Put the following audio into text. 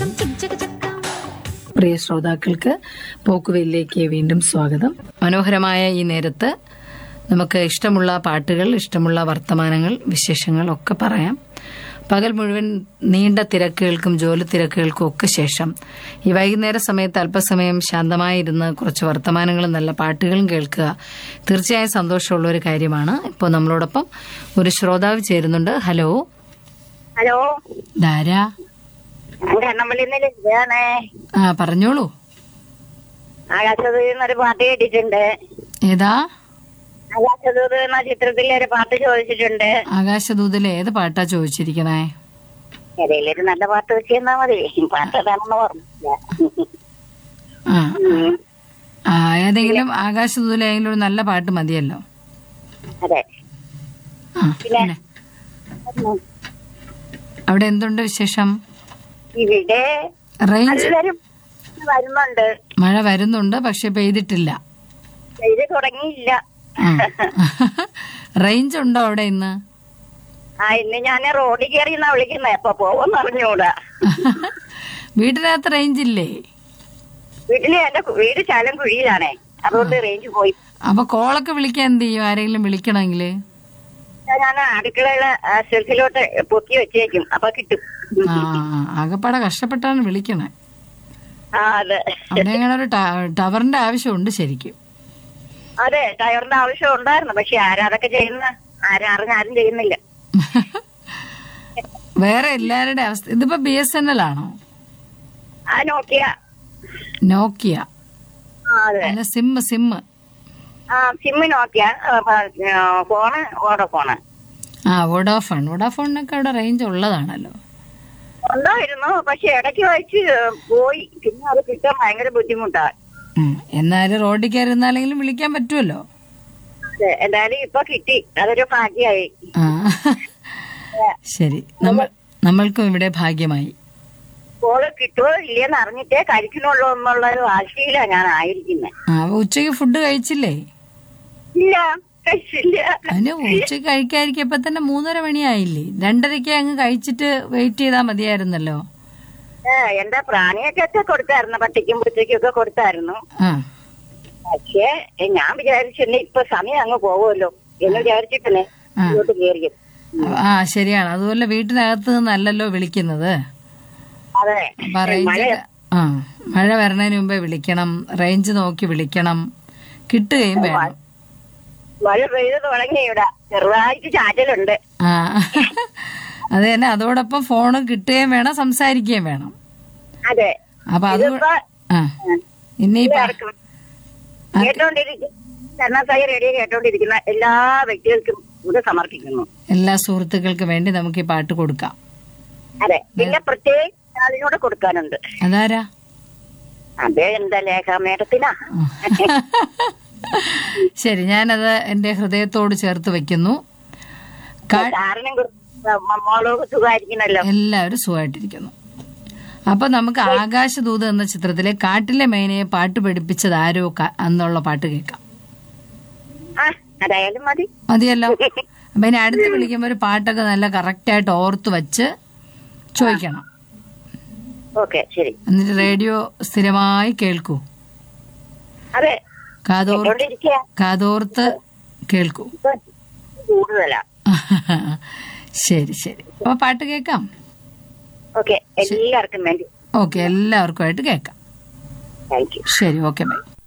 പ്രിയ ശ്രോതാക്കൾക്ക് പോക്കുവെല്ലിലേക്ക് വീണ്ടും സ്വാഗതം മനോഹരമായ ഈ നേരത്ത് നമുക്ക് ഇഷ്ടമുള്ള പാട്ടുകൾ ഇഷ്ടമുള്ള വർത്തമാനങ്ങൾ വിശേഷങ്ങൾ ഒക്കെ പറയാം പകൽ മുഴുവൻ നീണ്ട തിരക്കുകൾക്കും ജോലി തിരക്കുകൾക്കും ഒക്കെ ശേഷം ഈ വൈകുന്നേര സമയത്ത് അല്പസമയം ശാന്തമായിരുന്ന് കുറച്ച് വർത്തമാനങ്ങളും നല്ല പാട്ടുകളും കേൾക്കുക തീർച്ചയായും സന്തോഷമുള്ള ഒരു കാര്യമാണ് ഇപ്പോൾ നമ്മളോടൊപ്പം ഒരു ശ്രോതാവ് ചേരുന്നുണ്ട് ഹലോ ഹലോ ധാരാ ഞാൻ കണ്ണമ്പള്ളിന്ന് ലഭ്യാണേ ആ പറഞ്ഞോളൂ ആകാശദൂത് എന്നൊരു പാട്ട് കേട്ടിട്ടുണ്ട് ഏതാ ആകാശദൂത് എന്ന ചിത്രത്തിൽ ഒരു പാട്ട് ചോദിച്ചിട്ടുണ്ട് ആകാശദൂതിലെ ഏത് പാട്ടാ ചോദിച്ചിരിക്കണേ ഏതെങ്കിലും ഒരു നല്ല പാട്ട് വെച്ച് തന്നാ മതി പാട്ട് ഏതാണെന്ന് ഓർമ്മയില്ല ആ ഉം. ആ ഏതെങ്കിലും ആകാശദൂതിലെ ഏതെങ്കിലും ഒരു നല്ല പാട്ട് മതിയല്ലോ അതെ ആ പിന്നെ അവിടെ എന്തുണ്ട് വിശേഷം ഇവിടെ റേഞ്ച് എല്ലാരും വരുന്നുണ്ട് മഴ വരുന്നുണ്ട് പക്ഷെ പെയ്തിട്ടില്ല ഇത് തുടങ്ങിയില്ല ആ. റേഞ്ച് ഉണ്ടോ അവിടെ ഇന്ന് ആ ഇന്ന് ഞാൻ റോഡിൽ കയറി എന്നാ വിളിക്കുന്നത് എപ്പൊ പോവെന്ന് അറിഞ്ഞൂടാ വീട്ടിനകത്ത് റേഞ്ച് ഇല്ലേ വീട്ടില് എന്റെ വീട് ശാലം കുഴിയിലാണേ അതുകൊണ്ട് റേഞ്ച് പോയി അപ്പൊ കോളൊക്കെ വിളിക്കാൻ എന്ത് ചെയ്യും ആരെങ്കിലും വിളിക്കണമെങ്കിൽ ഞാൻ അടുക്കളയിലെ ഷെൽഫിലോട്ട് പൊക്കി വെച്ചേക്കും അപ്പൊ കിട്ടും ആ ആകപ്പാടെ കഷ്ടപ്പെട്ടാണ് വിളിക്കണേ ആ അതെ അവിടെ അങ്ങനെ ഒരു ട- ടവറിന്റെ ആവശ്യമുണ്ട് ശരിക്കും അതെ ടയറിന്റെ ആവശ്യം ഉണ്ടായിരുന്നു പക്ഷെ ആരാ അതൊക്കെ ചെയ്യുന്ന ആരും അറിഞ്ഞ ആരും ചെയ്യുന്നില്ല വേറെ എല്ലാവരുടെ അവസ്ഥ ഇതിപ്പോ ബി എസ് എൻ എൽ ആണോ ആ നോക്കിയ നോക്കിയ ആ അതെ അല്ല സിം സിം ആ സിമ്മ് നോക്കിയ ഫോണ് ഓടോ ഫോണ് ആ വോഡാഫോൺ വോഡാഫോണിനൊക്കെ അവിടെ റേഞ്ച് ഉള്ളതാണല്ലോ ഉണ്ടായിരുന്നു പക്ഷെ ഇടയ്ക്ക് വെച്ച് പോയി പിന്നെ അത് കിട്ടാൻ ഭയങ്കര ബുദ്ധിമുട്ടാ ഉം. എന്നാലും റോഡിൽ കയറി ഇരുന്നാലെങ്കിലും വിളിക്കാൻ പറ്റുമല്ലോ അതെ, എന്തായാലും ഇപ്പൊ കിട്ടി അതൊരു ഭാഗ്യായി ആ ശരി നമ്മൾ നമ്മൾക്കും ഇവിടെ ഭാഗ്യമായി കോള് കിട്ടുമോ ഇല്ലയെന്ന് അറിഞ്ഞിട്ടേ കഴിക്കണുള്ളൂ എന്നുള്ള ഒരു വാശിയിലാ ഞാൻ ആയിരിക്കുന്നത് ആ അപ്പൊ ഉച്ചയ്ക്ക് ഫുഡ് കഴിച്ചില്ലേ ഇല്ല കഴിച്ചില്ല അതിന് ഉച്ചയ്ക്ക് കഴിക്കാതിരിക്കും ഇപ്പൊ തന്നെ മൂന്നര മണിയായില്ലേ രണ്ടരയ്ക്ക് അങ്ങ് കഴിച്ചിട്ട് വെയിറ്റ് ചെയ്താൽ മതിയായിരുന്നല്ലോ ഏ, എന്റെ പ്രാണിയൊക്കെ ഒക്കെ കൊടുത്തായിരുന്നു പട്ടിക്കും പൂച്ചയ്ക്കും ഒക്കെ കൊടുത്തായിരുന്നു ആ പക്ഷേ ഏ, ഞാൻ വിചാരിച്ചില്ല ഇപ്പൊ സമയം അങ്ങ് പോവുമല്ലോ എന്ന് വിചാരിച്ചിട്ടേ ആ. ഇങ്ങോട്ട് കയറിയത് ആ ശരിയാണ് അതുപോലെ വീട്ടിനകത്ത് നിന്നല്ലല്ലോ വിളിക്കുന്നത് അതെ അപ്പൊ റേഞ്ച് ആ മഴ വരണതിന് മുമ്പേ വിളിക്കണം റേഞ്ച് നോക്കി വിളിക്കണം കിട്ടുകയും വേണം മഴ പെയ്ത് തുടങ്ങി ഇവിടെ ചെറുതായിട്ട് ചാറ്റലുണ്ട് ആ അത് തന്നെ അതോടൊപ്പം ഫോണ് കിട്ടുകയും വേണം സംസാരിക്കുകയും വേണം അതെ അപ്പൊ അത് ഇതിപ്പോ ആ ഇനിയിപ്പോ ഇറക്കും. കേട്ടോണ്ടിരിക്കും കർണാസായി റേഡിയോ കേട്ടോണ്ടിരിക്കുന്ന എല്ലാ വ്യക്തികൾക്കും ഇത് സമർപ്പിക്കുന്നു എല്ലാ സുഹൃത്തുക്കൾക്ക് വേണ്ടി നമുക്ക് ഈ പാട്ട് കൊടുക്കാം അതെ പിന്നെ പ്രത്യേക ആളിനോട് കൊടുക്കാനുണ്ട് അതാരാ അതെ എന്താ ലേഖ മേഡത്തിനാ ശരി ഞാനത് എന്റെ ഹൃദയത്തോട് ചേർത്ത് വെക്കുന്നു കാ- കാരണം മോള് സുഖമായിരിക്കണല്ലോ എല്ലാവരും സുഖമായിട്ടിരിക്കുന്നു അപ്പൊ നമുക്ക് ആകാശദൂത് എന്ന ചിത്രത്തിലെ കാട്ടിലെ മേനയെ പാട്ട് പഠിപ്പിച്ചത് ആരോ ക- എന്നുള്ള പാട്ട് കേൾക്കാം ആ അതായാലും മതി മതിയല്ലോ അപ്പൊ ഇനി അടുത്ത് വിളിക്കുമ്പോ ഒരു പാട്ടൊക്കെ നല്ല കറക്റ്റായിട്ട് ഓർത്ത് വെച്ച് ചോദിക്കണം ഓക്കെ ശരി എന്നിട്ട് റേഡിയോ സ്ഥിരമായി കേൾക്കൂ അതെ കാതോർ കേട്ടോണ്ടിരിക്കുക കാതോർത്ത് കേൾക്കൂ ഇപ്പൊ കൂടുതലാ ശരി ശരി അപ്പൊ പാട്ട് കേൾക്കാം ഓക്കെ എല്ലാവർക്കും വേണ്ടി ഓക്കെ എല്ലാവർക്കുമായിട്ട് കേൾക്കാം താങ്ക് യു ശരി ഓക്കെ ബൈ